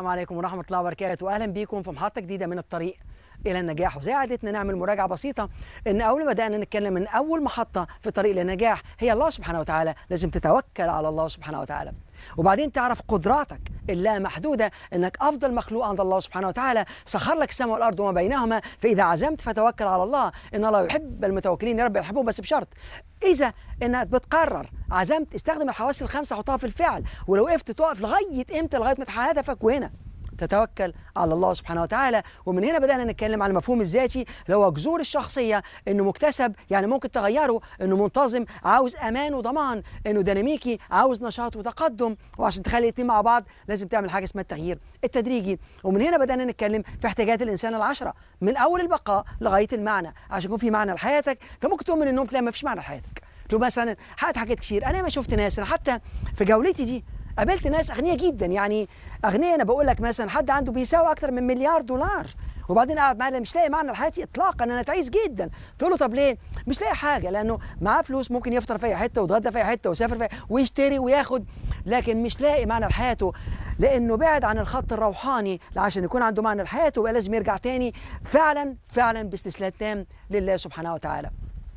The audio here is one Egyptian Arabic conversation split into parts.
السلام عليكم ورحمة الله وبركاته أهلا بكم في محطة جديدة من الطريق إلى النجاح وزي عادتنا نعمل مراجعة بسيطة إن أول ما بدأنا نتكلم من أول محطة في طريق للنجاح هي الله سبحانه وتعالى لازم تتوكل على الله سبحانه وتعالى وبعدين تعرف قدراتك اللا محدودة انك افضل مخلوق عند الله سبحانه وتعالى سخر لك السماء والارض وما بينهما فاذا عزمت فتوكل على الله ان الله يحب المتوكلين يا رب يحبهم بس بشرط اذا انك بتقرر عزمت استخدم الحواس الخمسه حطها في الفعل ولو وقفت تقف لغايه امتى لغايه ما تحقق هدفك وهنا تتوكل على الله سبحانه وتعالى ومن هنا بدأنا نتكلم عن المفهوم الذاتي اللي هو جذور الشخصية انه مكتسب يعني ممكن تغيره انه منتظم عاوز امان وضمان انه ديناميكي عاوز نشاط وتقدم وعشان تخلي الاثنين مع بعض لازم تعمل حاجة اسمها التغيير التدريجي ومن هنا بدأنا نتكلم في احتياجات الانسان العشرة من اول البقاء لغاية المعنى عشان يكون في معنى لحياتك انت ممكن تقوم من النوم تلاقي ما فيش معنى لحياتك لو مثلا حققت حاجات كتير انا ما شفت ناس انا حتى في جولتي دي قابلت ناس اغنياء جدا يعني اغنياء انا بقول لك مثلا حد عنده بيساوي اكتر من مليار دولار وبعدين قاعد معايا مش لاقي معنى لحياتي اطلاقا انا تعيس جدا تقول له طب ليه مش لاقي حاجه لانه معاه فلوس ممكن يفطر في اي حته ويتغدى في اي حته ويسافر في أي ويشتري وياخد لكن مش لاقي معنى لحياته لانه بعد عن الخط الروحاني عشان يكون عنده معنى لحياته يبقى لازم يرجع تاني فعلا فعلا باستسلام تام لله سبحانه وتعالى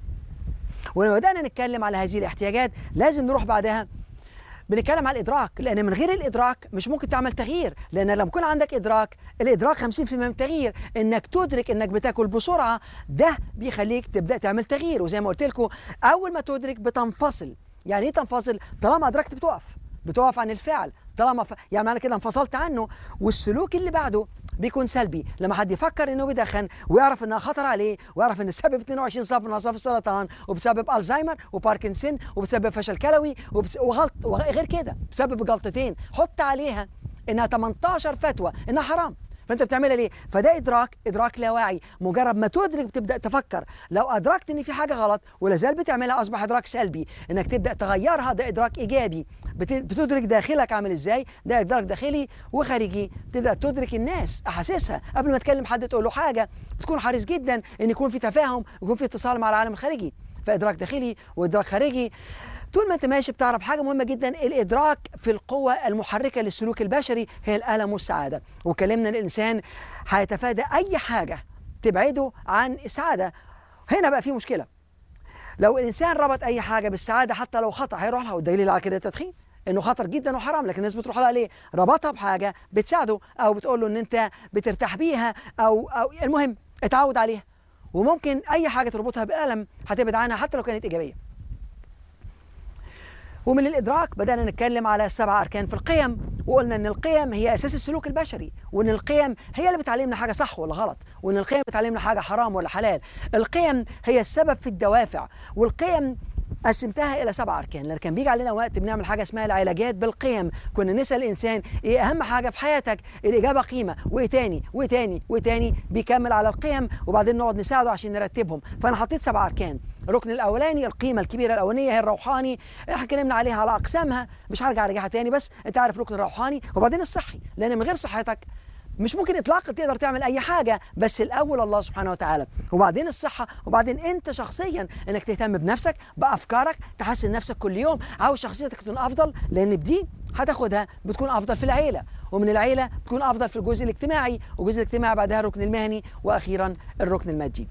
ولما بدانا نتكلم على هذه الاحتياجات لازم نروح بعدها بنتكلم على الادراك لان من غير الادراك مش ممكن تعمل تغيير لان لما يكون عندك ادراك الادراك 50% من التغيير انك تدرك انك بتاكل بسرعه ده بيخليك تبدا تعمل تغيير وزي ما قلت لكم اول ما تدرك بتنفصل يعني ايه تنفصل طالما ادركت بتقف بتقف عن الفعل طالما ف... يعني معنى كده انفصلت عنه والسلوك اللي بعده بيكون سلبي لما حد يفكر انه بيدخن ويعرف انها خطر عليه ويعرف ان سبب 22 صف من اصناف السرطان وبسبب الزهايمر وباركنسون وبسبب فشل كلوي وبس... وغلط وغير كده بسبب جلطتين حط عليها انها 18 فتوى انها حرام فانت بتعملها ليه؟ فده ادراك ادراك لا واعي مجرد ما تدرك بتبدا تفكر لو ادركت ان في حاجه غلط ولا زال بتعملها اصبح ادراك سلبي انك تبدا تغيرها ده ادراك ايجابي بتدرك داخلك عامل ازاي ده ادراك داخلي وخارجي تبدا تدرك الناس احاسيسها قبل ما تكلم حد تقول له حاجه بتكون حريص جدا ان يكون في تفاهم ويكون في اتصال مع العالم الخارجي فادراك داخلي وادراك خارجي طول ما انت ماشي بتعرف حاجه مهمه جدا الادراك في القوه المحركه للسلوك البشري هي الالم والسعاده وكلمنا ان الانسان هيتفادى اي حاجه تبعده عن السعاده هنا بقى في مشكله لو الانسان ربط اي حاجه بالسعاده حتى لو خطا هيروح لها والدليل على كده التدخين انه خطر جدا وحرام لكن الناس بتروح لها ليه؟ ربطها بحاجه بتساعده او بتقول له ان انت بترتاح بيها او او المهم اتعود عليها وممكن اي حاجه تربطها بالم هتبعد عنها حتى لو كانت ايجابيه. ومن الإدراك بدأنا نتكلم على السبع أركان في القيم وقلنا إن القيم هي أساس السلوك البشري وإن القيم هي اللي بتعلمنا حاجة صح ولا غلط وإن القيم بتعلمنا حاجة حرام ولا حلال القيم هي السبب في الدوافع والقيم قسمتها الى سبع اركان لان كان بيجي علينا وقت بنعمل حاجه اسمها العلاجات بالقيم كنا نسال الانسان ايه اهم حاجه في حياتك الاجابه قيمه وايه تاني وايه تاني وايه تاني بيكمل على القيم وبعدين نقعد نساعده عشان نرتبهم فانا حطيت سبع اركان الركن الاولاني القيمه الكبيره الاولانيه هي الروحاني احنا اتكلمنا عليها على اقسامها مش هرجع ارجعها تاني بس انت عارف الركن الروحاني وبعدين الصحي لان من غير صحتك مش ممكن اطلاقا تقدر تعمل اي حاجه بس الاول الله سبحانه وتعالى وبعدين الصحه وبعدين انت شخصيا انك تهتم بنفسك بافكارك تحسن نفسك كل يوم عاوز شخصيتك تكون افضل لان بدي هتاخدها بتكون افضل في العيله ومن العيله بتكون افضل في الجزء الاجتماعي والجزء الاجتماعي بعدها الركن المهني واخيرا الركن المادي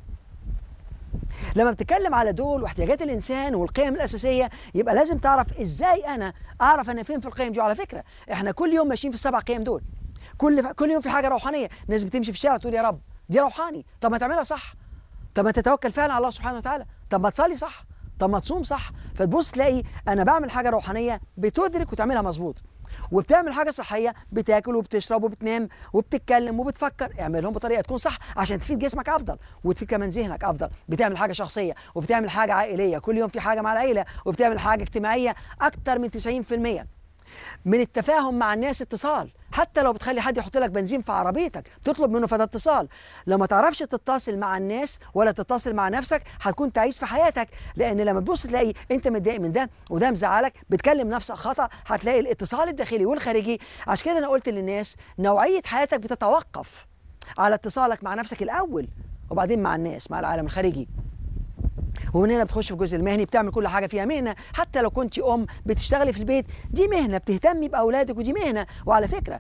لما بتتكلم على دول واحتياجات الانسان والقيم الاساسيه يبقى لازم تعرف ازاي انا اعرف انا فين في القيم دي وعلى فكره احنا كل يوم ماشيين في السبع قيم دول كل كل يوم في حاجه روحانيه ناس بتمشي في الشارع تقول يا رب دي روحاني طب ما تعملها صح طب ما تتوكل فعلا على الله سبحانه وتعالى طب ما تصلي صح طب ما تصوم صح فتبص تلاقي انا بعمل حاجه روحانيه بتدرك وتعملها مظبوط وبتعمل حاجه صحيه بتاكل وبتشرب وبتنام وبتتكلم وبتفكر اعملهم بطريقه تكون صح عشان تفيد جسمك افضل وتفيد كمان ذهنك افضل بتعمل حاجه شخصيه وبتعمل حاجه عائليه كل يوم في حاجه مع العيله وبتعمل حاجه اجتماعيه اكتر من 90% من التفاهم مع الناس اتصال حتى لو بتخلي حد يحط لك بنزين في عربيتك تطلب منه فده اتصال لو ما تعرفش تتصل مع الناس ولا تتصل مع نفسك هتكون تعيس في حياتك لان لما تبص تلاقي انت متضايق من ده وده مزعلك بتكلم نفسك خطا هتلاقي الاتصال الداخلي والخارجي عشان كده انا قلت للناس نوعيه حياتك بتتوقف على اتصالك مع نفسك الاول وبعدين مع الناس مع العالم الخارجي ومن هنا بتخش في الجزء المهني بتعمل كل حاجه فيها مهنه حتى لو كنت ام بتشتغلي في البيت دي مهنه بتهتمي باولادك ودي مهنه وعلى فكره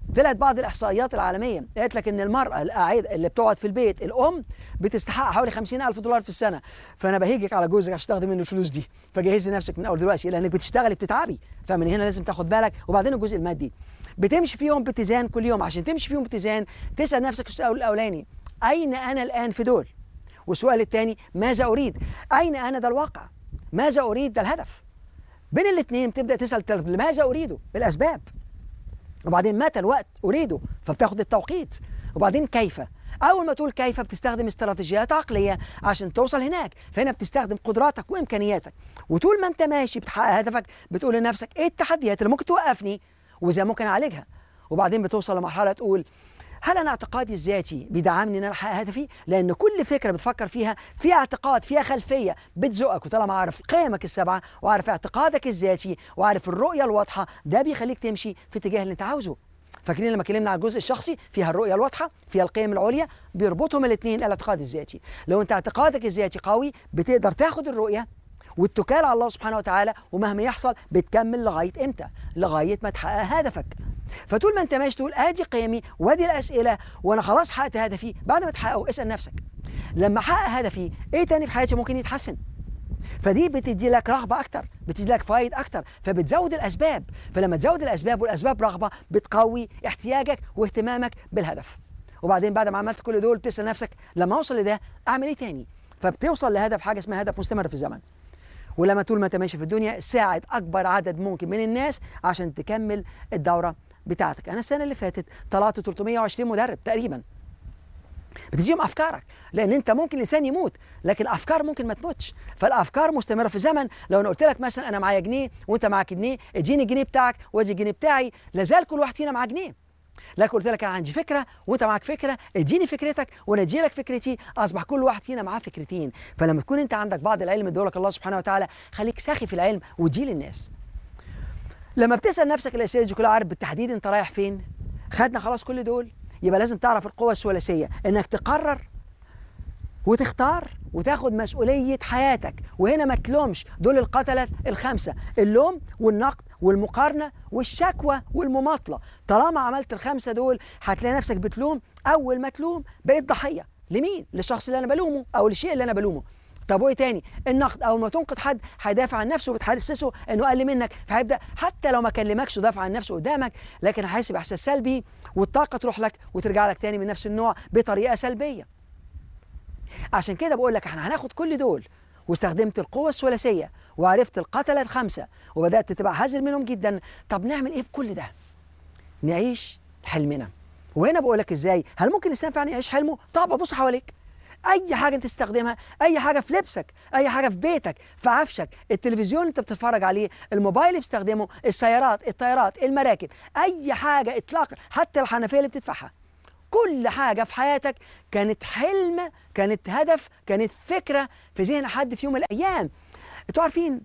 طلعت بعض الاحصائيات العالميه قالت لك ان المراه القاعده اللي بتقعد في البيت الام بتستحق حوالي 50000 دولار في السنه فانا بهيجك على جوزك عشان تاخدي منه الفلوس دي فجهزي نفسك من اول دلوقتي لانك بتشتغلي بتتعبي فمن هنا لازم تاخد بالك وبعدين الجزء المادي بتمشي فيهم باتزان كل يوم عشان تمشي فيهم باتزان تسال نفسك السؤال الاولاني اين انا الان في دول والسؤال الثاني ماذا اريد اين انا ده الواقع ماذا اريد ده الهدف بين الاثنين بتبدا تسال لماذا اريده الاسباب وبعدين متى الوقت اريده فبتاخد التوقيت وبعدين كيف اول ما تقول كيف بتستخدم استراتيجيات عقليه عشان توصل هناك فهنا بتستخدم قدراتك وامكانياتك وطول ما انت ماشي بتحقق هدفك بتقول لنفسك ايه التحديات اللي ممكن توقفني وازاي ممكن اعالجها وبعدين بتوصل لمرحله تقول هل انا اعتقادي الذاتي بيدعمني ان انا احقق هدفي؟ لان كل فكره بتفكر فيها فيها اعتقاد فيها خلفيه بتزقك وطالما عارف قيمك السبعه وعارف اعتقادك الذاتي وعارف الرؤيه الواضحه ده بيخليك تمشي في اتجاه اللي انت عاوزه. فاكرين لما اتكلمنا على الجزء الشخصي فيها الرؤيه الواضحه فيها القيم العليا بيربطهم الاثنين الاعتقاد الذاتي لو انت اعتقادك الذاتي قوي بتقدر تاخد الرؤيه والتكال على الله سبحانه وتعالى ومهما يحصل بتكمل لغايه امتى؟ لغايه ما تحقق هدفك. فطول ما انت ماشي تقول ادي قيمي وادي الاسئله وانا خلاص حققت هدفي بعد ما تحققه اسال نفسك لما احقق هدفي ايه تاني في حياتي ممكن يتحسن؟ فدي بتدي لك رغبه اكتر بتدي لك فايد اكتر فبتزود الاسباب فلما تزود الاسباب والاسباب رغبه بتقوي احتياجك واهتمامك بالهدف وبعدين بعد ما عملت كل دول بتسال نفسك لما اوصل لده اعمل ايه تاني فبتوصل لهدف حاجه اسمها هدف مستمر في الزمن ولما طول ما انت ماشي في الدنيا ساعد اكبر عدد ممكن من الناس عشان تكمل الدوره بتاعتك انا السنه اللي فاتت طلعت 320 مدرب تقريبا بتجيهم افكارك لان انت ممكن الانسان يموت لكن الافكار ممكن ما تموتش فالافكار مستمره في زمن لو انا قلت لك مثلا انا معايا جنيه وانت معاك جنيه اديني الجنيه بتاعك وادي الجنيه بتاعي لازال كل واحد فينا معاه جنيه لكن قلت لك انا عندي فكره وانت معاك فكره اديني فكرتك وانا ادي لك فكرتي اصبح كل واحد فينا معاه فكرتين فلما تكون انت عندك بعض العلم ادولك الله سبحانه وتعالى خليك ساخي في العلم ودي للناس لما بتسال نفسك الاسئله دي كلها عارف بالتحديد انت رايح فين خدنا خلاص كل دول يبقى لازم تعرف القوه الثلاثيه انك تقرر وتختار وتاخد مسؤولية حياتك وهنا ما تلومش دول القتلة الخمسة اللوم والنقد والمقارنة والشكوى والمماطلة طالما عملت الخمسة دول هتلاقي نفسك بتلوم أول ما تلوم بقيت ضحية لمين؟ للشخص اللي أنا بلومه أو للشيء اللي أنا بلومه طب وايه تاني؟ النقد اول ما تنقد حد هيدافع عن نفسه وبتحسسه انه اقل منك فهيبدا حتى لو ما كلمكش ودافع عن نفسه قدامك لكن هيحس باحساس سلبي والطاقه تروح لك وترجع لك تاني من نفس النوع بطريقه سلبيه. عشان كده بقول لك احنا هناخد كل دول واستخدمت القوة الثلاثية وعرفت القتلة الخمسة وبدأت تبقى حذر منهم جدا طب نعمل ايه بكل ده؟ نعيش حلمنا وهنا بقول لك ازاي هل ممكن الانسان فعلا يعيش حلمه؟ طب بص حواليك اي حاجه انت تستخدمها اي حاجه في لبسك اي حاجه في بيتك في عفشك التلفزيون انت بتتفرج عليه الموبايل اللي بتستخدمه السيارات الطيارات المراكب اي حاجه اطلاقا حتى الحنفيه اللي بتدفعها كل حاجه في حياتك كانت حلم كانت هدف كانت فكره في ذهن حد في يوم من الايام انتوا عارفين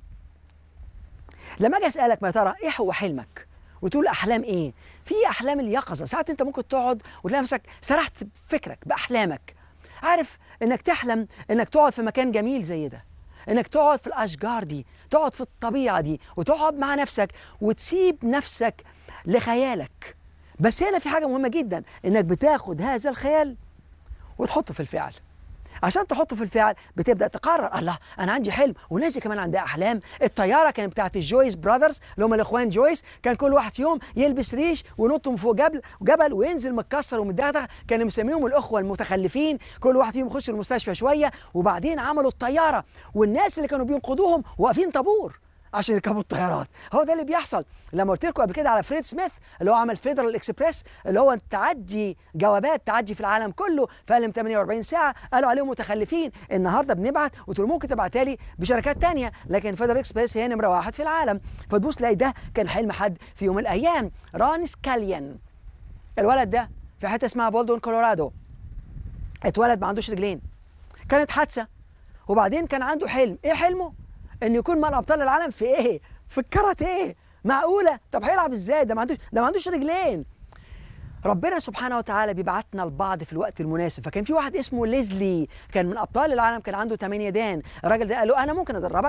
لما اجي اسالك ما ترى ايه هو حلمك وتقول احلام ايه في احلام اليقظه ساعات انت ممكن تقعد وتلاقي نفسك سرحت بفكرك باحلامك عارف انك تحلم انك تقعد في مكان جميل زي ده انك تقعد في الاشجار دي تقعد في الطبيعه دي وتقعد مع نفسك وتسيب نفسك لخيالك بس هنا في حاجه مهمه جدا انك بتاخد هذا الخيال وتحطه في الفعل عشان تحطه في الفعل بتبدا تقرر الله انا عندي حلم والناس دي كمان عندها احلام الطياره كانت بتاعت الجويس براذرز اللي هم الاخوان جويس كان كل واحد فيهم يلبس ريش وينط من فوق جبل جبل وينزل متكسر ومدغدغ كانوا مسميهم الاخوه المتخلفين كل واحد فيهم يخش المستشفى شويه وبعدين عملوا الطياره والناس اللي كانوا بينقذوهم واقفين طابور عشان يركبوا الطيارات هو ده اللي بيحصل لما قلت لكم قبل كده على فريد سميث اللي هو عمل فيدرال اكسبريس اللي هو تعدي جوابات تعدي في العالم كله في اقل من 48 ساعه قالوا عليهم متخلفين النهارده بنبعت قلت له ممكن تبعتها لي بشركات تانية لكن فيدرال اكسبريس هي نمره واحد في العالم فتبص تلاقي ده كان حلم حد في يوم من الايام ران سكاليان الولد ده في حته اسمها بولدون كولورادو اتولد ما عندوش رجلين كانت حادثه وبعدين كان عنده حلم ايه حلمه ان يكون من ابطال العالم في ايه في الكاراتيه معقوله طب هيلعب ازاي ده ما عندوش ده ما عندوش رجلين ربنا سبحانه وتعالى بيبعتنا لبعض في الوقت المناسب فكان في واحد اسمه ليزلي كان من ابطال العالم كان عنده 8 يدان الراجل ده قال له انا ممكن ادربك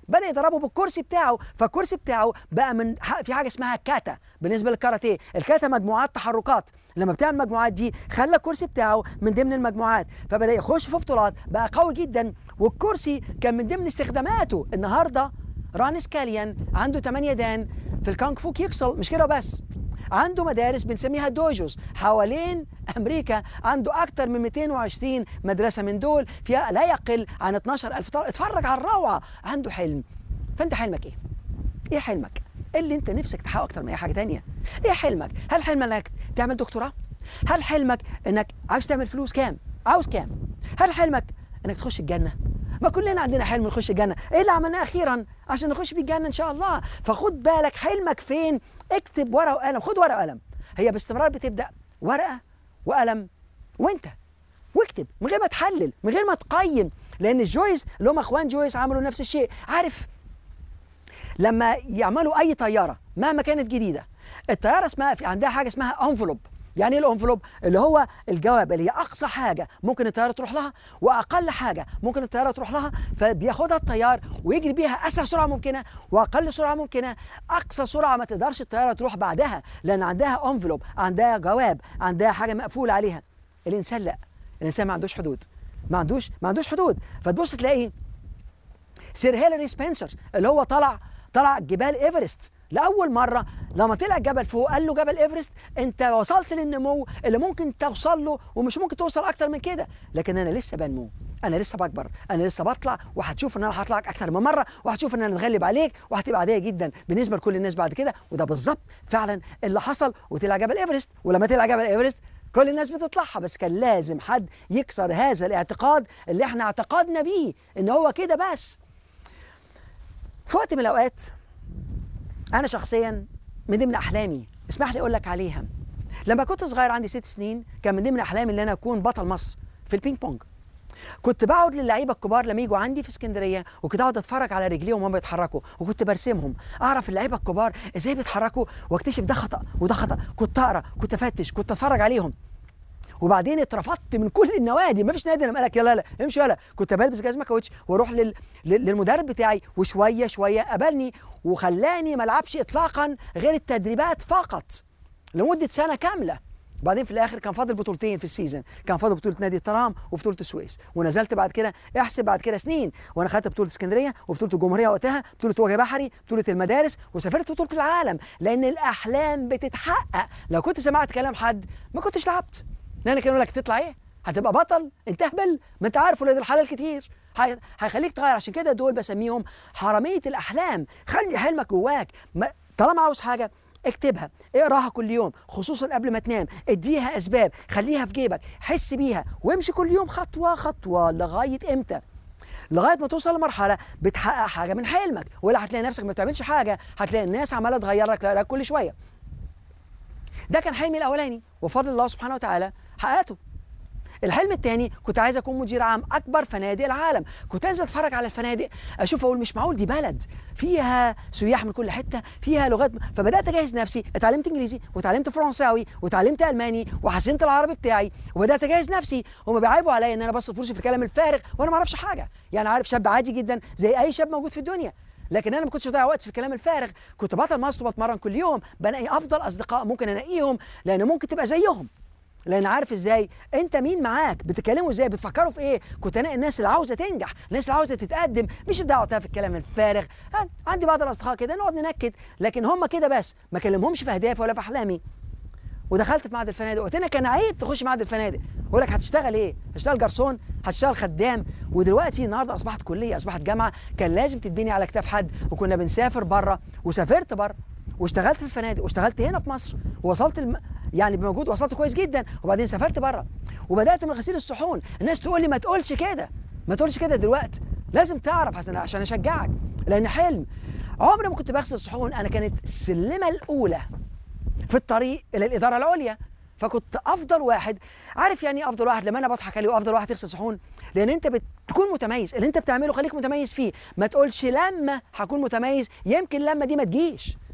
بدا يضربه بالكرسي بتاعه فالكرسي بتاعه بقى من في حاجه اسمها كاتا بالنسبه للكاراتيه الكاتا مجموعات تحركات لما بتعمل المجموعات دي خلى الكرسي بتاعه من ضمن المجموعات فبدا يخش في بطولات بقى قوي جدا والكرسي كان من ضمن استخداماته النهارده ران سكاليان عنده 8 دان في الكونغ فو كيكسل مش كده بس عنده مدارس بنسميها دوجوز حوالين امريكا عنده اكثر من 220 مدرسه من دول فيها لا يقل عن 12000 طالب اتفرج على الروعه عنده حلم فانت حلمك ايه ايه حلمك إيه اللي انت نفسك تحققه اكتر من اي حاجه تانية ايه حلمك هل حلمك انك تعمل دكتوراه هل حلمك انك عايز تعمل فلوس كام عاوز كام هل حلمك انك تخش الجنه ما كلنا عندنا حلم نخش الجنه ايه اللي عملناه اخيرا عشان نخش في الجنه ان شاء الله فخد بالك حلمك فين اكتب ورقه وقلم خد ورقه وقلم هي باستمرار بتبدا ورقه وقلم وانت واكتب من غير ما تحلل من غير ما تقيم لان جويس اللي هم اخوان جويس عملوا نفس الشيء عارف لما يعملوا اي طياره مهما كانت جديده الطياره اسمها في عندها حاجه اسمها انفلوب يعني ايه الانفلوب اللي هو الجواب اللي هي اقصى حاجه ممكن الطياره تروح لها واقل حاجه ممكن الطياره تروح لها فبياخدها الطيار ويجري بيها اسرع سرعه ممكنه واقل سرعه ممكنه اقصى سرعه ما تقدرش الطياره تروح بعدها لان عندها انفلوب عندها جواب عندها حاجه مقفول عليها الانسان لا الانسان ما عندوش حدود ما عندوش ما عندوش حدود فتبص تلاقي سير هيلاري سبنسر اللي هو طلع طلع جبال ايفرست لاول مره لما طلع جبل فوق قال له جبل ايفرست انت وصلت للنمو اللي ممكن توصل له ومش ممكن توصل اكتر من كده لكن انا لسه بنمو انا لسه بكبر انا لسه بطلع وهتشوف ان انا هطلعك اكتر من مره وهتشوف ان انا اتغلب عليك وهتبقى عاديه جدا بالنسبه لكل الناس بعد كده وده بالظبط فعلا اللي حصل وطلع جبل ايفرست ولما طلع جبل ايفرست كل الناس بتطلعها بس كان لازم حد يكسر هذا الاعتقاد اللي احنا اعتقدنا بيه ان هو كده بس في وقت من الاوقات انا شخصيا من ضمن احلامي اسمح لي اقول لك عليها لما كنت صغير عندي ست سنين كان من ضمن احلامي ان انا اكون بطل مصر في البينج بونج كنت بقعد للعيبه الكبار لما يجوا عندي في اسكندريه وكنت اقعد اتفرج على رجليهم وهم بيتحركوا وكنت برسمهم اعرف اللعيبه الكبار ازاي بيتحركوا واكتشف ده خطا وده خطا كنت اقرا كنت افتش كنت اتفرج عليهم وبعدين اترفضت من كل النوادي ما فيش نادي لما قال لك يلا لا امشي يلا كنت بلبس جزمه كاوتش واروح لل... للمدرب بتاعي وشويه شويه قبلني وخلاني ما العبش اطلاقا غير التدريبات فقط لمده سنه كامله وبعدين في الاخر كان فاضل بطولتين في السيزون كان فاضل بطوله نادي الترام وبطوله السويس ونزلت بعد كده احسب بعد كده سنين وانا خدت بطوله اسكندريه وبطوله الجمهوريه وقتها بطوله وجه بحري بطوله المدارس وسافرت بطوله العالم لان الاحلام بتتحقق لو كنت سمعت كلام حد ما كنتش لعبت لان كانوا لك تطلع ايه هتبقى بطل انت اهبل ما انت عارف ولاد الحلال كتير هيخليك تغير عشان كده دول بسميهم حراميه الاحلام خلي حلمك جواك طالما عاوز حاجه اكتبها اقراها كل يوم خصوصا قبل ما تنام اديها اسباب خليها في جيبك حس بيها وامشي كل يوم خطوه خطوه لغايه امتى لغايه ما توصل لمرحله بتحقق حاجه من حلمك ولا هتلاقي نفسك ما بتعملش حاجه هتلاقي الناس عماله تغير لك كل شويه ده كان حلمي الاولاني وفضل الله سبحانه وتعالى حققته الحلم الثاني كنت عايز اكون مدير عام اكبر فنادق العالم كنت انزل اتفرج على الفنادق اشوف اقول مش معقول دي بلد فيها سياح من كل حته فيها لغات فبدات اجهز نفسي اتعلمت انجليزي وتعلمت فرنساوي وتعلمت الماني وحسنت العربي بتاعي وبدات اجهز نفسي هم بيعيبوا عليا ان انا بصرف فلوسي في الكلام الفارغ وانا ما اعرفش حاجه يعني عارف شاب عادي جدا زي اي شاب موجود في الدنيا لكن انا ما كنتش اضيع وقت في الكلام الفارغ كنت بطل مصر وبتمرن كل يوم بنقي افضل اصدقاء ممكن انقيهم لان ممكن تبقى زيهم لان عارف ازاي انت مين معاك بتتكلموا ازاي بتفكروا في ايه كنت انا الناس اللي عاوزه تنجح الناس اللي عاوزه تتقدم مش دعوتها في الكلام الفارغ عندي بعض الاصدقاء كده نقعد ننكد لكن هم كده بس ما كلمهمش في اهدافي ولا في احلامي ودخلت في معهد الفنادق قلت لنا كان عيب تخش معهد الفنادق اقول لك هتشتغل ايه هتشتغل جرسون هتشتغل خدام ودلوقتي النهارده اصبحت كليه اصبحت جامعه كان لازم تتبني على كتاف حد وكنا بنسافر بره وسافرت بره واشتغلت في الفنادق واشتغلت هنا في مصر ووصلت الم... يعني بموجود وصلت كويس جدا وبعدين سافرت بره وبدات من غسيل الصحون الناس تقول لي ما تقولش كده ما تقولش كده دلوقتي لازم تعرف عشان اشجعك لان حلم عمري ما كنت بغسل الصحون انا كانت السلمه الاولى في الطريق الى الاداره العليا فكنت افضل واحد عارف يعني افضل واحد لما انا بضحك عليه وافضل واحد يغسل صحون لان انت بتكون متميز اللي انت بتعمله خليك متميز فيه ما تقولش لما هكون متميز يمكن لما دي ما تجيش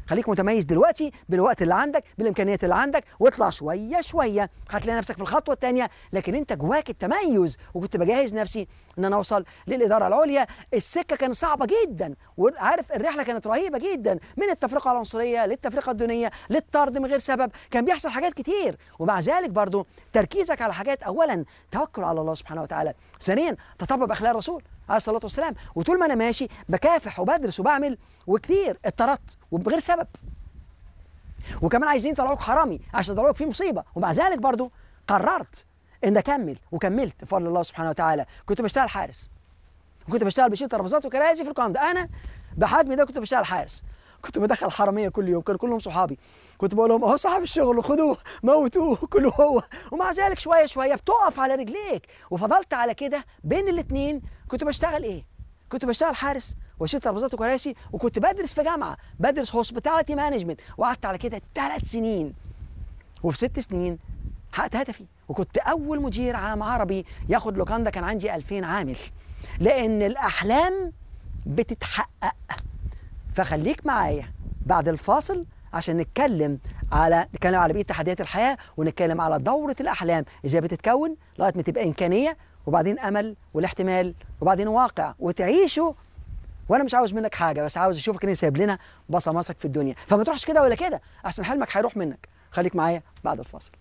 خليك متميز دلوقتي بالوقت اللي عندك بالامكانيات اللي عندك واطلع شويه شويه هتلاقي نفسك في الخطوه الثانيه لكن انت جواك التميز وكنت بجهز نفسي ان انا اوصل للاداره العليا السكه كانت صعبه جدا وعارف الرحله كانت رهيبه جدا من التفرقه العنصريه للتفرقه الدينيه للطرد من غير سبب كان بيحصل حاجات كتير ومع ذلك برضو تركيزك على حاجات اولا توكل على الله سبحانه وتعالى ثانيا تطبق باخلاق الرسول عليه الصلاه والسلام وطول ما انا ماشي بكافح وبدرس وبعمل وكتير اتطردت وبغير سبب وكمان عايزين يطلعوك حرامي عشان يطلعوك في مصيبه ومع ذلك برضو قررت ان اكمل وكملت بفضل الله سبحانه وتعالى كنت بشتغل حارس وكنت بشتغل بشيل ترابيزات وكراسي في القاعده انا بحجمي ده كنت بشتغل حارس كنت بدخل حراميه كل يوم كانوا كلهم صحابي كنت بقول لهم اهو صاحب الشغل خدوه موتوه كله هو ومع ذلك شويه شويه بتقف على رجليك وفضلت على كده بين الاثنين كنت بشتغل ايه كنت بشتغل حارس واشيل ترابيزات وكراسي وكنت بدرس في جامعه بدرس هوسبيتاليتي مانجمنت وقعدت على كده ثلاث سنين وفي ست سنين حققت هدفي وكنت اول مدير عام عربي ياخد لوكاندا كان عندي 2000 عامل لان الاحلام بتتحقق فخليك معايا بعد الفاصل عشان نتكلم على نتكلم على بقيه تحديات الحياه ونتكلم على دوره الاحلام ازاي بتتكون لغايه ما تبقى امكانيه وبعدين امل والاحتمال وبعدين واقع وتعيشه وانا مش عاوز منك حاجه بس عاوز اشوفك ان سايب لنا بصماتك في الدنيا فما تروحش كده ولا كده احسن حلمك هيروح منك خليك معايا بعد الفاصل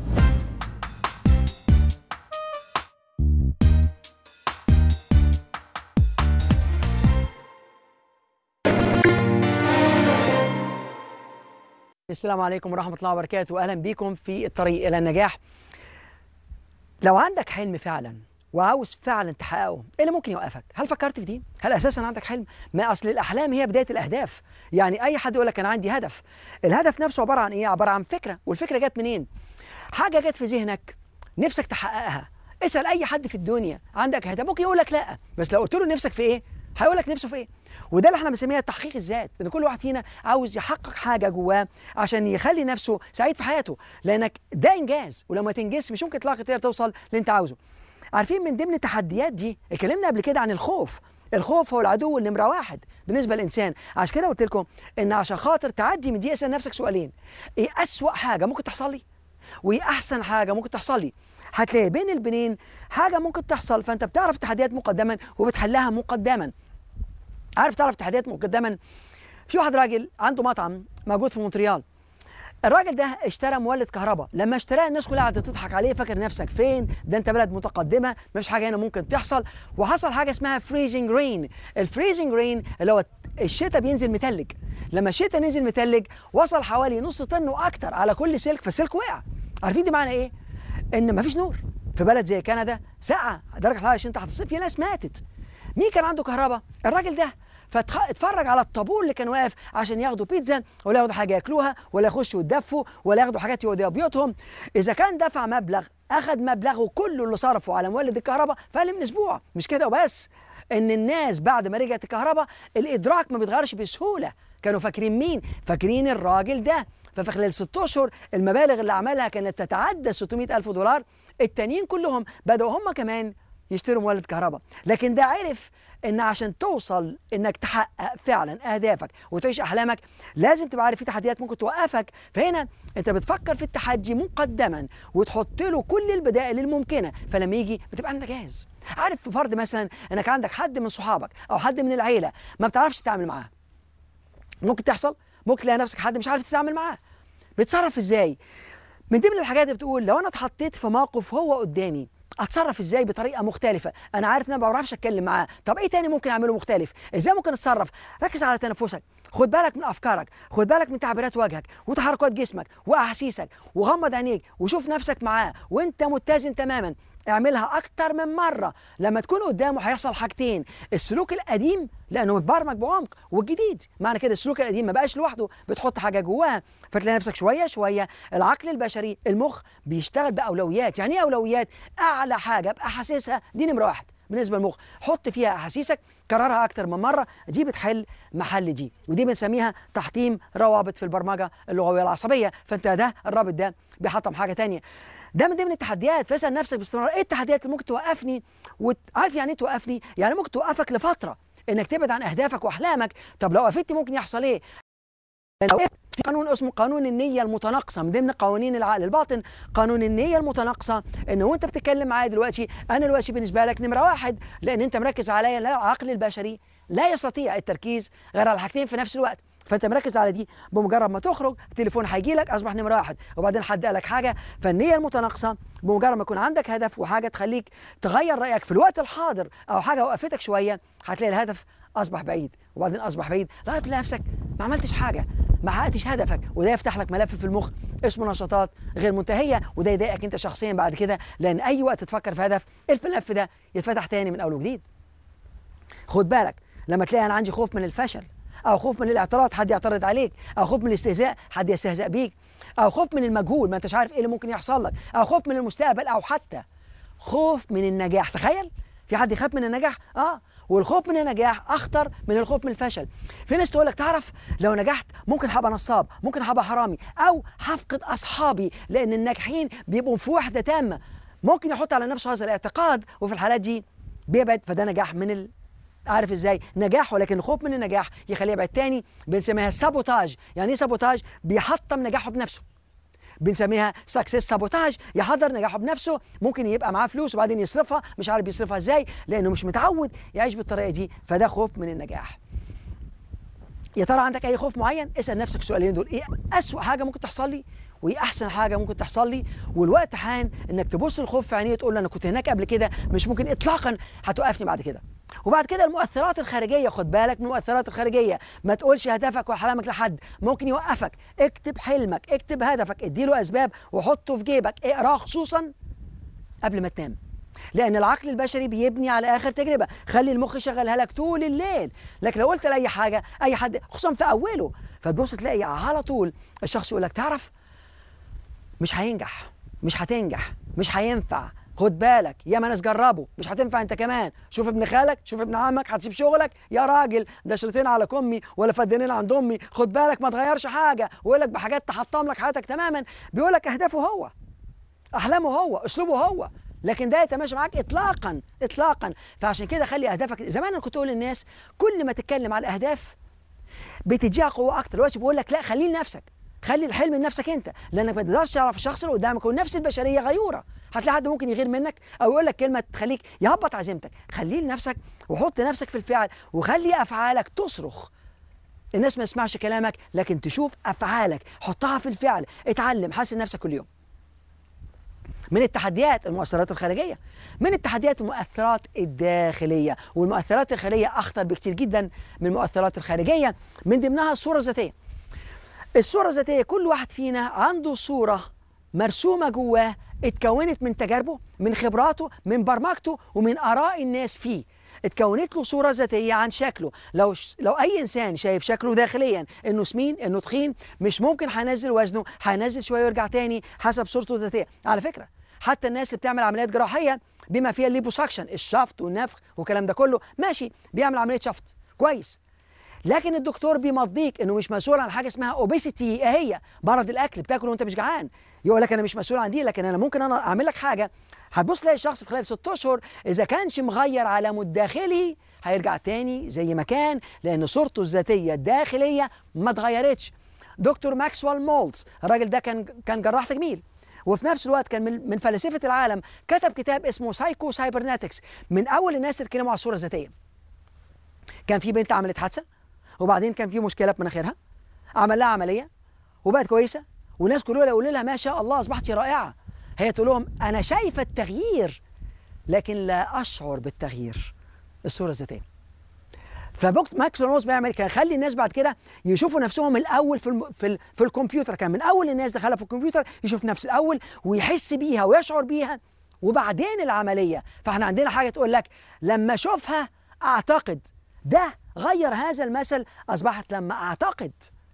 السلام عليكم ورحمة الله وبركاته أهلا بكم في الطريق إلى النجاح لو عندك حلم فعلا وعاوز فعلا تحققه ايه اللي ممكن يوقفك هل فكرت في دي هل اساسا عندك حلم ما اصل الاحلام هي بدايه الاهداف يعني اي حد يقول لك انا عندي هدف الهدف نفسه عباره عن ايه عباره عن فكره والفكره جت منين حاجه جت في ذهنك نفسك تحققها اسال اي حد في الدنيا عندك هدف ممكن يقول لك لا بس لو قلت له نفسك في ايه هيقول لك نفسه في ايه وده اللي احنا بنسميها تحقيق الذات ان كل واحد فينا عاوز يحقق حاجه جواه عشان يخلي نفسه سعيد في حياته لانك ده انجاز ولما تنجز مش ممكن تلاقي تقدر توصل اللي انت عاوزه عارفين من ضمن التحديات دي اتكلمنا قبل كده عن الخوف الخوف هو العدو النمرة واحد بالنسبة للإنسان عشان كده قلت لكم إن عشان خاطر تعدي من دي اسأل نفسك سؤالين إيه أسوأ حاجة ممكن تحصل لي وإيه أحسن حاجة ممكن تحصل لي هتلاقي بين البنين حاجة ممكن تحصل فأنت بتعرف التحديات مقدما وبتحلها مقدما عارف تعرف التحديات مقدما في واحد راجل عنده مطعم موجود في مونتريال الراجل ده اشترى مولد كهرباء لما اشتراه الناس كلها قعدت تضحك عليه فاكر نفسك فين ده انت بلد متقدمه مفيش حاجه هنا ممكن تحصل وحصل حاجه اسمها فريزنج رين الفريزنج رين اللي هو الشتاء بينزل متلج لما الشتاء نزل متلج وصل حوالي نص طن واكتر على كل سلك فالسلك وقع عارفين دي معنى ايه ان مفيش نور في بلد زي كندا ساعه درجه الحراره 20 تحت الصفر في ناس ماتت مين كان عنده كهرباء الراجل ده فاتفرج على الطابور اللي كان واقف عشان ياخدوا بيتزا ولا ياخدوا حاجه ياكلوها ولا يخشوا يتدفوا ولا ياخدوا حاجات يوديها بيوتهم اذا كان دفع مبلغ اخذ مبلغه كله اللي صرفه على مولد الكهرباء في اقل من اسبوع مش كده وبس ان الناس بعد ما رجعت الكهرباء الادراك ما بيتغيرش بسهوله كانوا فاكرين مين فاكرين الراجل ده ففي خلال ست اشهر المبالغ اللي عملها كانت تتعدى 600 الف دولار التانيين كلهم بدأوا هم كمان يشتروا مولد كهرباء لكن ده عرف ان عشان توصل انك تحقق فعلا اهدافك وتعيش احلامك لازم تبقى عارف في تحديات ممكن توقفك فهنا انت بتفكر في التحدي مقدما وتحط له كل البدائل الممكنه فلما يجي بتبقى انت جاهز عارف في فرض مثلا انك عندك حد من صحابك او حد من العيله ما بتعرفش تتعامل معاه ممكن تحصل ممكن تلاقي نفسك حد مش عارف تتعامل معاه بتصرف ازاي من ضمن الحاجات اللي بتقول لو انا اتحطيت في موقف هو قدامي اتصرف ازاي بطريقه مختلفه انا عارف ان انا ما بعرفش اتكلم معاه طب ايه تاني ممكن اعمله مختلف ازاي ممكن اتصرف ركز على تنفسك خد بالك من افكارك خد بالك من تعبيرات وجهك وتحركات جسمك واحاسيسك وغمض عينيك وشوف نفسك معاه وانت متزن تماما اعملها اكتر من مره لما تكون قدامه هيحصل حاجتين السلوك القديم لانه متبرمج بعمق والجديد معنى كده السلوك القديم ما بقاش لوحده بتحط حاجه جواه فتلاقي نفسك شويه شويه العقل البشري المخ بيشتغل باولويات يعني ايه اولويات اعلى حاجه ابقى حاسسها دي نمره واحد بالنسبه للمخ حط فيها احاسيسك كررها اكتر من مره دي بتحل محل دي ودي بنسميها تحطيم روابط في البرمجه اللغويه العصبيه فانت ده الرابط ده بيحطم حاجه تانية ده من ضمن التحديات فاسال نفسك باستمرار ايه التحديات اللي ممكن توقفني وعارف يعني ايه توقفني يعني ممكن توقفك لفتره انك تبعد عن اهدافك واحلامك طب لو وقفتني ممكن يحصل ايه في قانون اسمه قانون النية المتناقصة من ضمن قوانين العقل الباطن قانون النية المتناقصة ان وانت بتتكلم معايا دلوقتي انا دلوقتي بالنسبة لك نمرة واحد لان انت مركز عليا العقل البشري لا يستطيع التركيز غير على حاجتين في نفس الوقت فانت مركز على دي بمجرد ما تخرج التليفون هيجي لك اصبح نمره واحد وبعدين حد قال لك حاجه فالنيه المتناقصه بمجرد ما يكون عندك هدف وحاجه تخليك تغير رايك في الوقت الحاضر او حاجه وقفتك شويه هتلاقي الهدف اصبح بعيد وبعدين اصبح بعيد لغايه تلاقي نفسك ما عملتش حاجه ما حققتش هدفك وده يفتح لك ملف في المخ اسمه نشاطات غير منتهيه وده يضايقك انت شخصيا بعد كده لان اي وقت تفكر في هدف الملف ده يتفتح تاني من اول وجديد خد بالك لما تلاقي انا عندي خوف من الفشل او خوف من الاعتراض حد يعترض عليك او خوف من الاستهزاء حد يستهزأ بيك او خوف من المجهول ما انتش عارف ايه اللي ممكن يحصل لك او خوف من المستقبل او حتى خوف من النجاح تخيل في حد يخاف من النجاح اه والخوف من النجاح اخطر من الخوف من الفشل في ناس تقول لك تعرف لو نجحت ممكن هبقى نصاب ممكن هبقى حرامي او هفقد اصحابي لان الناجحين بيبقوا في وحده تامه ممكن يحط على نفسه هذا الاعتقاد وفي الحالات دي بيبعد فده نجاح من ال... عارف ازاي نجاح ولكن الخوف من النجاح يخليه يبعد تاني بنسميها سابوتاج يعني ايه سابوتاج بيحطم نجاحه بنفسه بنسميها سكسس سابوتاج يحضر نجاحه بنفسه ممكن يبقى معاه فلوس وبعدين يصرفها مش عارف يصرفها ازاي لانه مش متعود يعيش بالطريقه دي فده خوف من النجاح يا ترى عندك اي خوف معين اسال نفسك السؤالين دول ايه اسوا حاجه ممكن تحصل لي وايه احسن حاجه ممكن تحصل لي والوقت حان انك تبص الخوف في عينيه تقول له انا كنت هناك قبل كده مش ممكن اطلاقا هتوقفني بعد كده وبعد كده المؤثرات الخارجيه خد بالك من المؤثرات الخارجيه ما تقولش هدفك واحلامك لحد ممكن يوقفك اكتب حلمك اكتب هدفك اديله اسباب وحطه في جيبك اقراه خصوصا قبل ما تنام لان العقل البشري بيبني على اخر تجربه خلي المخ يشغلها لك طول الليل لكن لو قلت لاي حاجه اي حد خصوصا في اوله فتبص تلاقي على طول الشخص يقول لك تعرف مش هينجح مش هتنجح مش هينفع خد بالك يا ما ناس جربوا مش هتنفع انت كمان شوف ابن خالك شوف ابن عمك هتسيب شغلك يا راجل ده شريطين على كمي ولا فدانين عند امي خد بالك ما تغيرش حاجه ويقول لك بحاجات تحطم لك حياتك تماما بيقول لك اهدافه هو احلامه هو اسلوبه هو لكن ده يتماشى معاك اطلاقا اطلاقا فعشان كده خلي اهدافك زمان انا كنت اقول للناس كل ما تتكلم على الاهداف بتديها قوه اكتر دلوقتي بقول لك لا خليه لنفسك خلي الحلم لنفسك انت لانك ما تقدرش تعرف الشخص اللي قدامك والنفس البشريه غيوره هتلاقي حد ممكن يغير منك او يقول لك كلمه تخليك يهبط عزيمتك خليه لنفسك وحط نفسك في الفعل وخلي افعالك تصرخ الناس ما تسمعش كلامك لكن تشوف افعالك حطها في الفعل اتعلم حاسن نفسك كل يوم من التحديات المؤثرات الخارجية من التحديات المؤثرات الداخلية والمؤثرات الخارجية أخطر بكتير جدا من المؤثرات الخارجية من ضمنها الصورة الذاتية الصورة الذاتية كل واحد فينا عنده صورة مرسومة جواه اتكونت من تجاربه من خبراته من برمجته ومن آراء الناس فيه اتكونت له صورة ذاتية عن شكله لو ش... لو أي إنسان شايف شكله داخليا إنه سمين إنه تخين مش ممكن هينزل وزنه هينزل شوية ويرجع تاني حسب صورته الذاتية على فكرة حتى الناس اللي بتعمل عمليات جراحية بما فيها الليبوساكشن الشفط والنفخ والكلام ده كله ماشي بيعمل عملية شفط كويس لكن الدكتور بيمضيك انه مش مسؤول عن حاجه اسمها اوبيسيتي ايه هي مرض الاكل بتاكل وانت مش جعان يقول لك انا مش مسؤول عن دي لكن انا ممكن انا اعمل لك حاجه هتبص تلاقي الشخص في خلال ست اشهر اذا كانش مغير علامه الداخلي هيرجع تاني زي ما كان لان صورته الذاتيه الداخليه ما اتغيرتش دكتور ماكسويل مولتز الراجل ده كان كان جراح تجميل وفي نفس الوقت كان من, من فلاسفه العالم كتب كتاب اسمه سايكو سايبرناتكس من اول الناس اللي اتكلموا على الصوره الذاتيه كان في بنت عملت حادثه وبعدين كان في مشكله في مناخيرها عمل لها عمليه وبقت كويسه والناس كلها يقولوا لها ما شاء الله اصبحتي رائعه هي تقول لهم انا شايفه التغيير لكن لا اشعر بالتغيير الصوره الذاتيه فبوكس ماكس نوز بيعمل كان يخلي الناس بعد كده يشوفوا نفسهم الاول في الم... في, ال... في الكمبيوتر كان من اول الناس دخلها في الكمبيوتر يشوف نفس الاول ويحس بيها ويشعر بيها وبعدين العمليه فاحنا عندنا حاجه تقول لك لما اشوفها اعتقد ده غير هذا المثل اصبحت لما اعتقد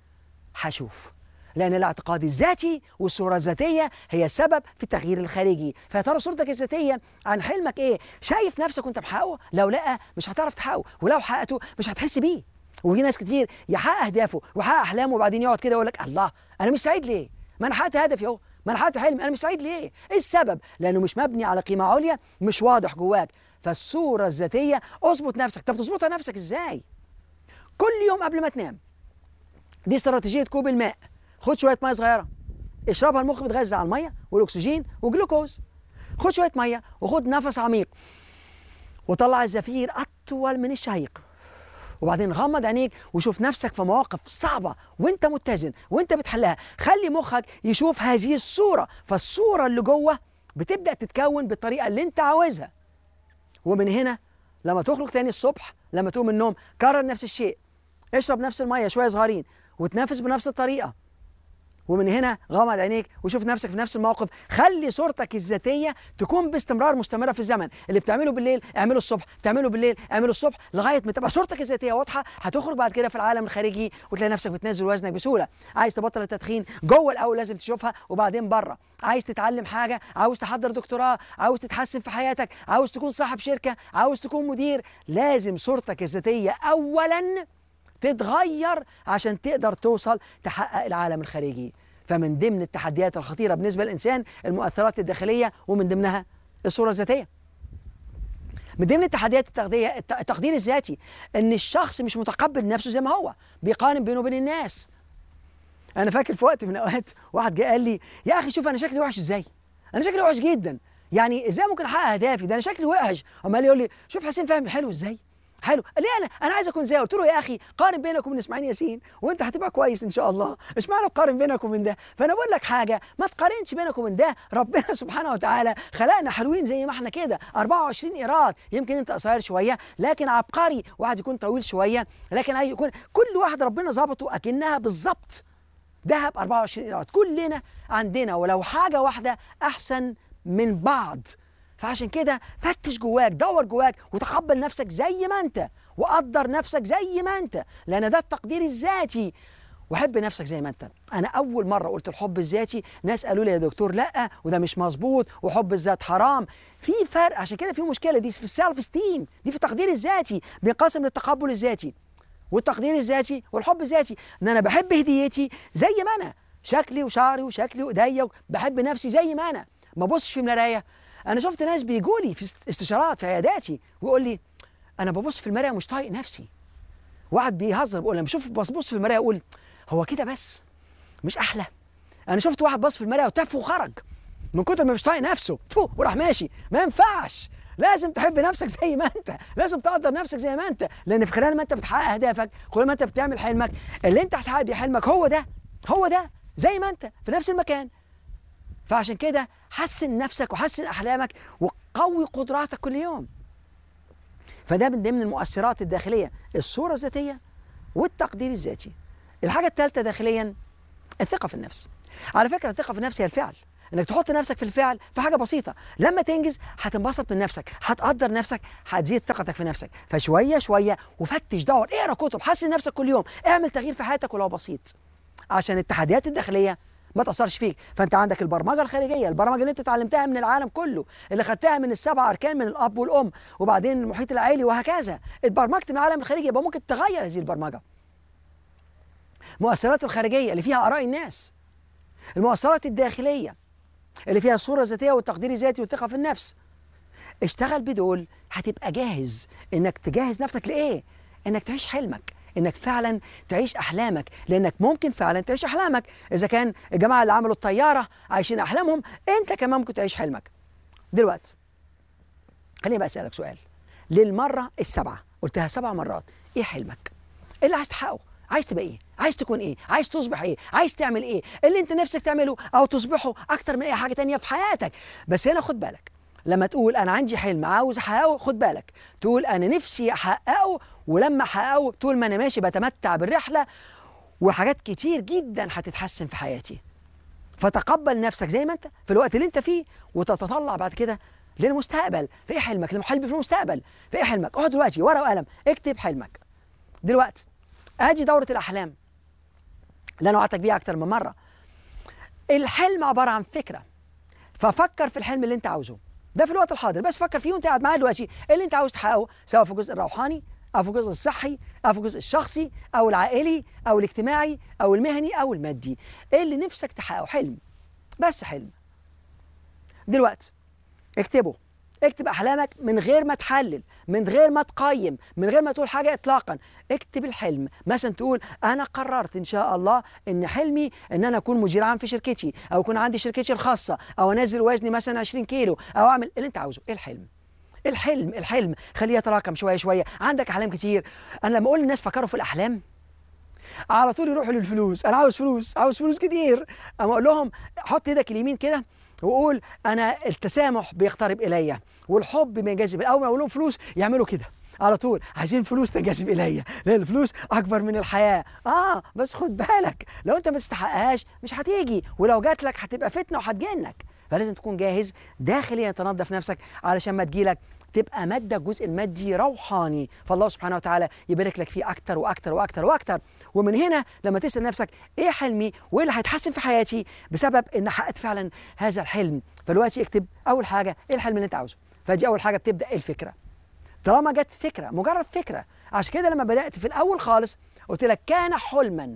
هشوف لأن الاعتقاد الذاتي والصورة الذاتية هي السبب في التغيير الخارجي فترى صورتك الذاتية عن حلمك إيه شايف نفسك وأنت محققه لو لا مش هتعرف تحققه ولو حققته مش هتحس بيه وفي ناس كتير يحقق أهدافه ويحقق أحلامه وبعدين يقعد كده يقول لك الله أنا مش سعيد ليه ما أنا حققت هدفي أهو ما أنا حققت حلمي أنا مش سعيد ليه إيه السبب لأنه مش مبني على قيمة عليا مش واضح جواك فالصورة الذاتية اظبط نفسك طب تظبطها نفسك إزاي كل يوم قبل ما تنام دي استراتيجيه كوب الماء خد شويه ميه صغيره اشربها المخ بيتغذى على الميه والاكسجين والجلوكوز خد شويه ميه وخد نفس عميق وطلع الزفير اطول من الشهيق وبعدين غمض عينيك وشوف نفسك في مواقف صعبة وانت متزن وانت بتحلها خلي مخك يشوف هذه الصورة فالصورة اللي جوه بتبدأ تتكون بالطريقة اللي انت عاوزها ومن هنا لما تخرج تاني الصبح لما تقوم من النوم كرر نفس الشيء اشرب نفس المية شوية صغيرين وتنافس بنفس الطريقة ومن هنا غمض عينيك وشوف نفسك في نفس الموقف خلي صورتك الذاتيه تكون باستمرار مستمره في الزمن اللي بتعمله بالليل اعمله الصبح بتعمله بالليل اعمله الصبح لغايه ما تبقى صورتك الذاتيه واضحه هتخرج بعد كده في العالم الخارجي وتلاقي نفسك بتنزل وزنك بسهوله عايز تبطل التدخين جوه الاول لازم تشوفها وبعدين بره عايز تتعلم حاجه عاوز تحضر دكتوراه عاوز تتحسن في حياتك عاوز تكون صاحب شركه عاوز تكون مدير لازم صورتك الذاتيه اولا تتغير عشان تقدر توصل تحقق العالم الخارجي فمن ضمن التحديات الخطيرة بالنسبة للإنسان المؤثرات الداخلية ومن ضمنها الصورة الذاتية من ضمن التحديات التقدير, التقدير الذاتي ان الشخص مش متقبل نفسه زي ما هو بيقارن بينه وبين الناس انا فاكر في وقت من الاوقات واحد جه قال لي يا اخي شوف انا شكلي وحش ازاي انا شكلي وحش جدا يعني ازاي ممكن احقق اهدافي ده انا شكلي وحش عمال يقول لي شوف حسين فهمي حلو ازاي حلو ليه انا انا عايز اكون زيه قلت له يا اخي قارن بينك وبين اسماعيل ياسين وانت هتبقى كويس ان شاء الله اشمعنى تقارن بينك وبين ده فانا بقول لك حاجه ما تقارنش بينك وبين ده ربنا سبحانه وتعالى خلقنا حلوين زي ما احنا كده 24 ايراد يمكن انت قصير شويه لكن عبقري واحد يكون طويل شويه لكن اي يكون كل واحد ربنا ظبطه اكنها بالظبط ذهب 24 ايراد كلنا عندنا ولو حاجه واحده احسن من بعض فعشان كده فتش جواك دور جواك وتقبل نفسك زي ما انت وقدر نفسك زي ما انت لان ده التقدير الذاتي وحب نفسك زي ما انت انا اول مره قلت الحب الذاتي ناس قالوا لي يا دكتور لا وده مش مظبوط وحب الذات حرام في فرق عشان كده في مشكله دي في السيلف ستيم دي في التقدير الذاتي بينقسم للتقبل الذاتي والتقدير الذاتي والحب الذاتي ان انا بحب هديتي زي ما انا شكلي وشعري وشكلي وايديا بحب نفسي زي ما انا ما ابصش في المرايه انا شفت ناس بيجوا لي في استشارات في عياداتي ويقول لي انا ببص في المرايه مش طايق نفسي واحد بيهزر بيقول لما بشوف ببص في المرايه اقول هو كده بس مش احلى انا شفت واحد بص في المرايه وتف وخرج من كتر ما مش طايق نفسه تو وراح ماشي ما ينفعش لازم تحب نفسك زي ما انت لازم تقدر نفسك زي ما انت لان في خلال ما انت بتحقق اهدافك كل ما انت بتعمل حلمك اللي انت هتحقق بيه حلمك هو ده هو ده زي ما انت في نفس المكان فعشان كده حسن نفسك وحسن احلامك وقوي قدراتك كل يوم فده من ضمن المؤثرات الداخليه الصوره الذاتيه والتقدير الذاتي الحاجه الثالثه داخليا الثقه في النفس على فكره الثقه في النفس هي الفعل انك تحط نفسك في الفعل في حاجه بسيطه لما تنجز هتنبسط من نفسك هتقدر نفسك هتزيد ثقتك في نفسك فشويه شويه وفتش دور اقرا كتب حسن نفسك كل يوم اعمل تغيير في حياتك ولو بسيط عشان التحديات الداخليه ما تاثرش فيك فانت عندك البرمجه الخارجيه البرمجه اللي انت اتعلمتها من العالم كله اللي خدتها من السبع اركان من الاب والام وبعدين المحيط العائلي وهكذا اتبرمجت من العالم الخارجي يبقى ممكن تغير هذه البرمجه المؤثرات الخارجيه اللي فيها اراء الناس المؤثرات الداخليه اللي فيها الصوره الذاتيه والتقدير الذاتي والثقه في النفس اشتغل بدول هتبقى جاهز انك تجهز نفسك لايه انك تعيش حلمك انك فعلا تعيش احلامك لانك ممكن فعلا تعيش احلامك اذا كان الجماعه اللي عملوا الطياره عايشين احلامهم انت كمان ممكن تعيش حلمك دلوقتي خليني بقى اسالك سؤال للمره السبعه قلتها سبع مرات ايه حلمك ايه اللي عايز تحققه عايز تبقى ايه عايز تكون ايه عايز تصبح ايه عايز تعمل ايه اللي انت نفسك تعمله او تصبحه اكتر من اي حاجه تانية في حياتك بس هنا خد بالك لما تقول انا عندي حلم عاوز احققه خد بالك تقول انا نفسي احققه ولما احققه طول ما انا ماشي بتمتع بالرحله وحاجات كتير جدا هتتحسن في حياتي فتقبل نفسك زي ما انت في الوقت اللي انت فيه وتتطلع بعد كده للمستقبل في ايه حلمك لما حلم في المستقبل في ايه حلمك اقعد دلوقتي ورقه وقلم اكتب حلمك دلوقتي ادي دوره الاحلام اللي انا وعدتك بيها اكتر من مره الحلم عباره عن فكره ففكر في الحلم اللي انت عاوزه ده في الوقت الحاضر بس فكر فيه وانت قاعد معايا دلوقتي إيه اللي انت عاوز تحققه سواء في الجزء الروحاني او في الجزء الصحي او في الجزء الشخصي او العائلي او الاجتماعي او المهني او المادي ايه اللي نفسك تحققه حلم بس حلم دلوقتي اكتبه اكتب احلامك من غير ما تحلل من غير ما تقيم من غير ما تقول حاجه اطلاقا اكتب الحلم مثلا تقول انا قررت ان شاء الله ان حلمي ان انا اكون مدير عام في شركتي او يكون عندي شركتي الخاصه او انزل وزني مثلا 20 كيلو او اعمل اللي انت عاوزه ايه الحلم الحلم الحلم خليه يتراكم شويه شويه عندك احلام كتير انا لما اقول للناس فكروا في الاحلام على طول يروحوا للفلوس انا عاوز فلوس عاوز فلوس كتير اما اقول لهم حط ايدك اليمين كده وقول انا التسامح بيقترب الي والحب بينجذب اول ما اقول لهم فلوس يعملوا كده على طول عايزين فلوس تنجذب الي لان الفلوس اكبر من الحياه اه بس خد بالك لو انت ما تستحقهاش مش هتيجي ولو جات لك هتبقى فتنه وهتجنك فلازم تكون جاهز داخليا تنظف نفسك علشان ما تجيلك تبقى مادة الجزء المادي روحاني فالله سبحانه وتعالى يبارك لك فيه أكتر وأكتر وأكتر وأكتر ومن هنا لما تسأل نفسك إيه حلمي وإيه اللي هيتحسن في حياتي بسبب إن حققت فعلا هذا الحلم فدلوقتي اكتب أول حاجة إيه الحلم اللي أنت عاوزه فدي أول حاجة بتبدأ الفكرة طالما جت فكرة مجرد فكرة عشان كده لما بدأت في الأول خالص قلت لك كان حلما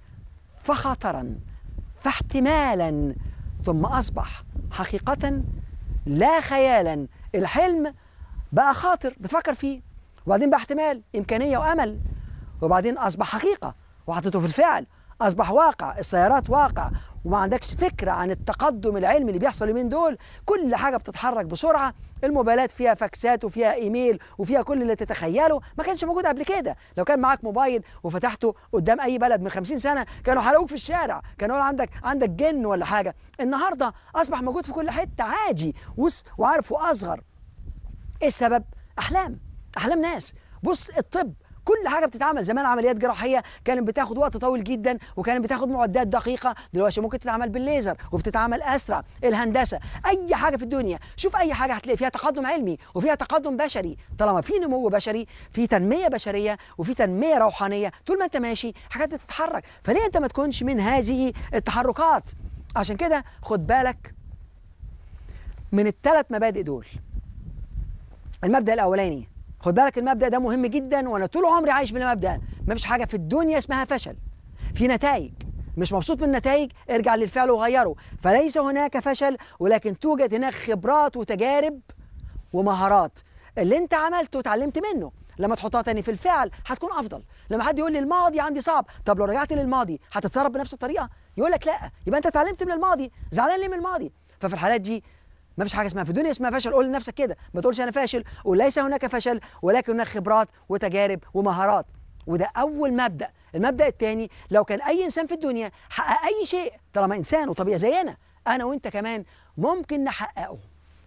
فخطرا فاحتمالا ثم أصبح حقيقة لا خيالا الحلم بقى خاطر بتفكر فيه وبعدين بقى احتمال إمكانية وأمل وبعدين أصبح حقيقة وحطيته في الفعل أصبح واقع السيارات واقع وما عندكش فكرة عن التقدم العلمي اللي بيحصل اليومين دول كل حاجة بتتحرك بسرعة الموبايلات فيها فاكسات وفيها ايميل وفيها كل اللي تتخيله ما كانش موجود قبل كده لو كان معاك موبايل وفتحته قدام اي بلد من 50 سنة كانوا حرقوك في الشارع كانوا عندك عندك جن ولا حاجة النهاردة أصبح موجود في كل حتة عادي وعارف وأصغر ايه السبب؟ احلام احلام ناس بص الطب كل حاجه بتتعمل زمان عمليات جراحيه كانت بتاخد وقت طويل جدا وكانت بتاخد معدات دقيقه دلوقتي ممكن تتعمل بالليزر وبتتعمل اسرع الهندسه اي حاجه في الدنيا شوف اي حاجه هتلاقي فيها تقدم علمي وفيها تقدم بشري طالما في نمو بشري في تنميه بشريه وفي تنميه روحانيه طول ما انت ماشي حاجات بتتحرك فليه انت ما تكونش من هذه التحركات عشان كده خد بالك من الثلاث مبادئ دول المبدا الاولاني خد بالك المبدا ده مهم جدا وانا طول عمري عايش بالمبدا ما فيش حاجه في الدنيا اسمها فشل في نتائج مش مبسوط من النتائج ارجع للفعل وغيره فليس هناك فشل ولكن توجد هناك خبرات وتجارب ومهارات اللي انت عملته وتعلمت منه لما تحطها تاني في الفعل هتكون افضل لما حد يقول لي الماضي عندي صعب طب لو رجعت للماضي هتتصرف بنفس الطريقه يقول لك لا يبقى انت اتعلمت من الماضي زعلان ليه من الماضي ففي الحالات دي ما فيش حاجه اسمها في الدنيا اسمها فشل قول لنفسك كده ما تقولش انا فاشل وليس هناك فشل ولكن هناك خبرات وتجارب ومهارات وده اول مبدا المبدا الثاني لو كان اي انسان في الدنيا حقق اي شيء طالما انسان وطبيعي زينا انا وانت كمان ممكن نحققه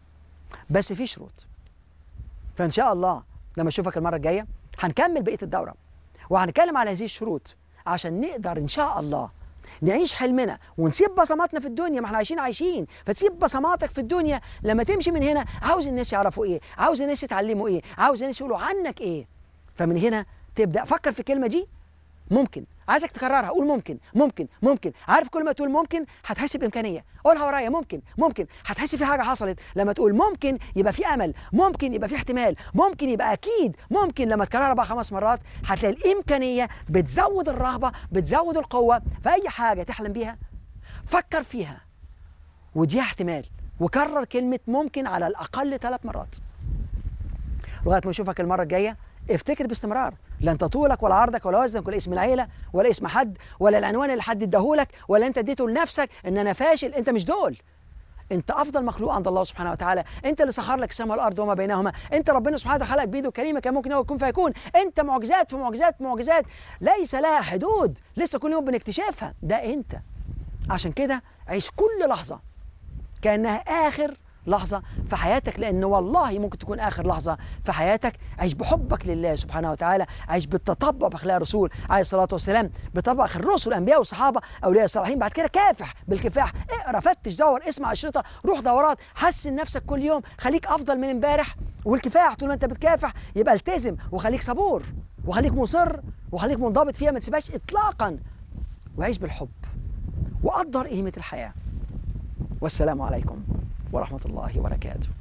بس في شروط فان شاء الله لما اشوفك المره الجايه هنكمل بقيه الدوره وهنتكلم على هذه الشروط عشان نقدر ان شاء الله نعيش حلمنا ونسيب بصماتنا في الدنيا ما احنا عايشين عايشين فتسيب بصماتك في الدنيا لما تمشي من هنا عاوز الناس يعرفوا ايه عاوز الناس يتعلموا ايه عاوز الناس يقولوا عنك ايه فمن هنا تبدا فكر في الكلمه دي ممكن عايزك تكررها قول ممكن ممكن ممكن عارف كل ما تقول ممكن هتحس بامكانيه قولها ورايا ممكن ممكن هتحس في حاجه حصلت لما تقول ممكن يبقى في امل ممكن يبقى في احتمال ممكن يبقى اكيد ممكن لما تكررها بقى خمس مرات هتلاقي الامكانيه بتزود الرغبه بتزود القوه فاي حاجه تحلم بيها فكر فيها ودي احتمال وكرر كلمه ممكن على الاقل ثلاث مرات لغايه ما اشوفك المره الجايه افتكر باستمرار لا انت طولك ولا عرضك ولا وزنك ولا اسم العيله ولا اسم حد ولا العنوان اللي حد اداهولك ولا انت اديته لنفسك ان انا فاشل انت مش دول انت افضل مخلوق عند الله سبحانه وتعالى انت اللي سخر لك السماء والارض وما بينهما انت ربنا سبحانه وتعالى خلقك بايده الكريمه كان ممكن هو يكون فيكون انت معجزات في معجزات معجزات ليس لها حدود لسه كل يوم بنكتشفها ده انت عشان كده عيش كل لحظه كانها اخر لحظة في حياتك لأن والله ممكن تكون آخر لحظة في حياتك عيش بحبك لله سبحانه وتعالى عيش بالتطبع بأخلاق الرسول عليه الصلاة والسلام بطبع الرسل الأنبياء والصحابة أولياء الصالحين بعد كده كافح بالكفاح اقرا فتش دور اسمع أشرطة روح دورات حسن نفسك كل يوم خليك أفضل من امبارح والكفاح طول ما أنت بتكافح يبقى التزم وخليك صبور وخليك مصر وخليك منضبط فيها ما تسيبهاش إطلاقا وعيش بالحب وقدر قيمة الحياة والسلام عليكم ورحمة الله وبركاته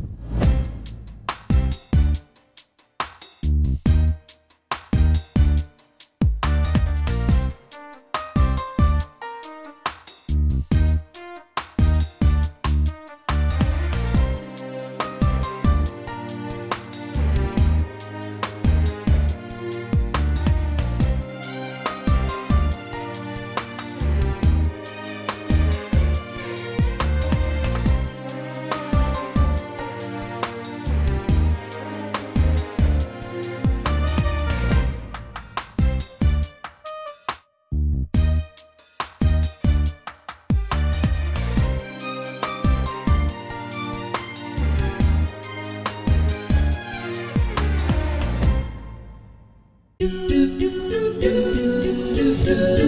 do do do do do do do